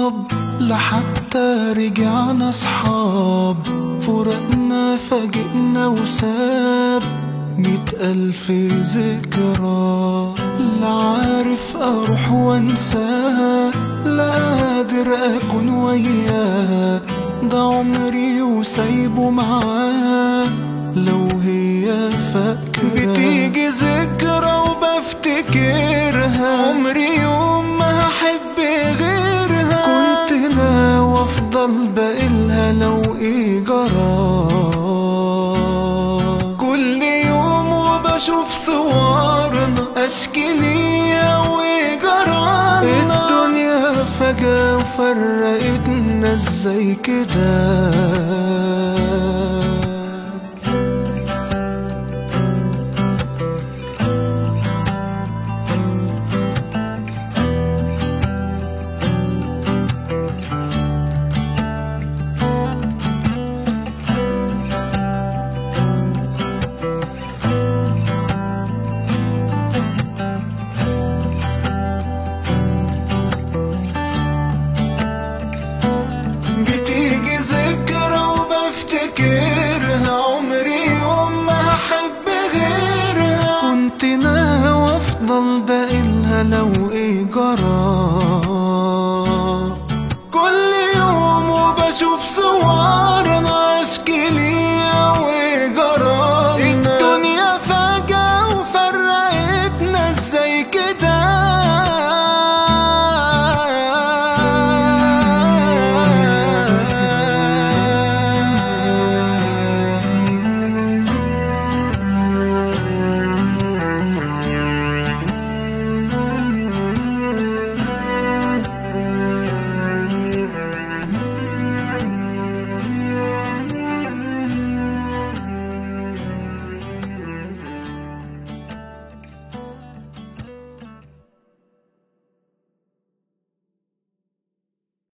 غاب لحتى رجعنا صحاب فراقنا فاجئنا وساب ميت ألف ذكرى لا عارف أروح وأنساه لا قادر أكون وياه ده عمري وسايبه معاه لو هي فاكرة بتيجي ذكرى وبفتكرها عمري يوم ما هحب غيرها كنت ناوي افضل بقيلها لو ايه جرى كل يوم وبشوف صورنا اشكي ليا وجرانا الدنيا فجأة وفرقتنا ازاي كده بتيجي ذكرى وبفتكرها عمري يوم ما هحب غيرها كنت ناوي افضل بقيلها لو ايه جرى كل يوم وبشوف صورنا اشكي ليا وجرانا الدنيا فجأة وفرقتنا ازاي كده